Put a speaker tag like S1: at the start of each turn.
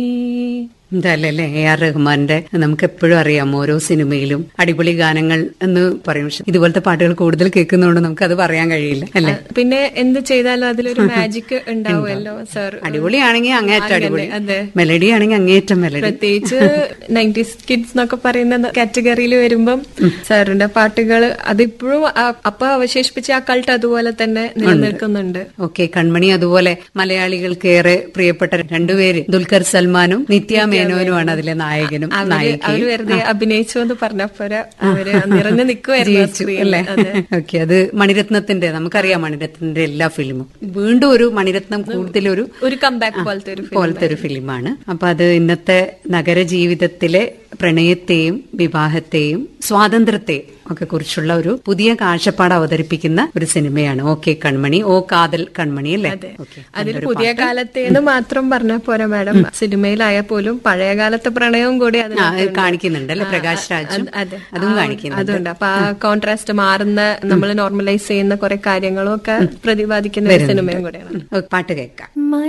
S1: എന്തായാലും A R റഹ്മാന്റെ നമുക്ക് എപ്പോഴും അറിയാം ഓരോ സിനിമയിലും അടിപൊളി ഗാനങ്ങൾ എന്ന് പറയും പക്ഷെ ഇതുപോലത്തെ പാട്ടുകൾ കൂടുതൽ കേൾക്കുന്നതുകൊണ്ട് നമുക്ക് അത് പറയാൻ കഴിയില്ല അല്ലെ
S2: പിന്നെ എന്ത് ചെയ്താലും അതിലൊരു മാജിക് ഉണ്ടാവുമല്ലോ സർ
S1: അടിപൊളിയാണെങ്കിൽ അങ്ങേയറ്റം അടിപൊളി
S2: അതെ
S1: മെലഡി ആണെങ്കിൽ അങ്ങേയറ്റം മെലഡി
S2: പ്രത്യേകിച്ച് നയൻറ്റീസ് കിഡ്സ് എന്നൊക്കെ പറയുന്ന കാറ്റഗറിയിൽ വരുമ്പം സാറിന്റെ പാട്ടുകൾ അതിപ്പോഴും ആ- അപ്പൊ അവശേഷിപ്പിച്ച ആ കൾട്ട് അതുപോലെ തന്നെ നിലനിൽക്കുന്നുണ്ട്
S1: ഓക്കെ കൺമണി അതുപോലെ മലയാളികൾക്ക് ഏറെ പ്രിയപ്പെട്ട രണ്ടുപേര് ദുൽഖർ സൽമാനും നിത്യ മേനോനുമാണ് അതിലെ നായകനും
S2: അവര്
S1: നായികയും
S2: അവര് വെറുതെ അഭിനയിച്ചു എന്ന് പറഞ്ഞപ്പോര അവര് നിറഞ്ഞു നിൽക്കുമായിരുന്നു
S1: ജീവിച്ചു അല്ലേ ഓക്കെ അത് മണിരത്നത്തിന്റെ നമുക്കറിയാം മണിരത്നത്തിന്റെ എല്ലാ ഫിലിമും വീണ്ടും ഒരു മണിരത്നം കൂടുതലൊരു
S2: ഒരു കംബാക്ക് പോലത്തെ ഒരു
S1: പോലത്തെ ഒരു ഫിലിമാണ് അപ്പൊ അത് ഇന്നത്തെ നഗര ജീവിതത്തിലെ പ്രണയത്തെയും വിവാഹത്തെയും സ്വാതന്ത്ര്യത്തെയും ഒക്കെ കുറിച്ചുള്ള ഒരു പുതിയ കാഴ്ചപ്പാട് അവതരിപ്പിക്കുന്ന ഒരു സിനിമയാണ് ഓക്കെ കൺമണി ഓ കാതൽ കൺമണി അല്ലേ ഓക്കെ
S2: അതിൽ പുതിയ കാലത്തേന്ന് മാത്രം പറഞ്ഞ പോരാ മാഡം സിനിമയിലായാൽ പോലും പഴയ കാലത്തെ പ്രണയവും കൂടി അതിൽ
S1: ആ, അത് കാണിക്കുന്നുണ്ട് അല്ലെ പ്രകാശ് രാജും
S2: അതെ
S1: അതും
S2: ആ,
S1: കാണിക്കുന്നുണ്ട്
S2: അതുണ്ട് അപ്പൊ ആ കോൺട്രാസ്റ്റ് മാറുന്ന നമ്മൾ നോർമലൈസ് ചെയ്യുന്ന കുറെ കാര്യങ്ങളും ഒക്കെ പ്രതിപാദിക്കുന്ന ഒരു സിനിമയും കൂടെയാണ്
S1: ഓ, പാട്ട് കേൾക്കാം